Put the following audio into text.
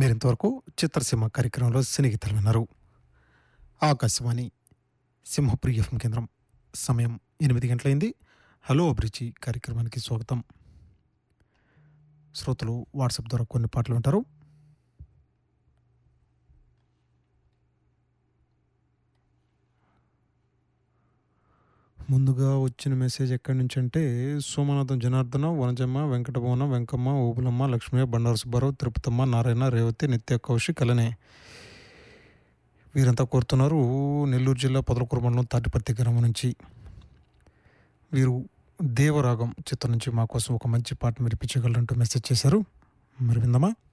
మీరింతవరకు చిత్రసీమ కార్యక్రమంలో సినిగీతలు విన్నారు ఆకాశవాణి సింహపురి ఎఫ్ఎం కేంద్రం సమయం ఎనిమిది గంటలైంది హలో అభిరుచి కార్యక్రమానికి స్వాగతం శ్రోతలు వాట్సాప్ ద్వారా కొన్ని పాటలు వింటారు ముందుగా వచ్చిన మెసేజ్ ఎక్కడి నుంచి అంటే సోమనాథం జనార్దన వనజమ్మ వెంకటభవన వెంకమ్మ ఓబులమ్మ లక్ష్మయ్య బండారు సుబ్బారావు తిరుపతమ్మ నారాయణ రేవతి నిత్య కౌశిక్ అలానే వీరంతా కోరుతున్నారు నెల్లూరు జిల్లా పొదలకూరు మండలం తాటిపత్తి గ్రామం నుంచి వీరు దేవరాగం చిత్రం నుంచి మా కోసం ఒక మంచి పాట వినిపించగలరంటూ మెసేజ్ చేశారు మరి విందామా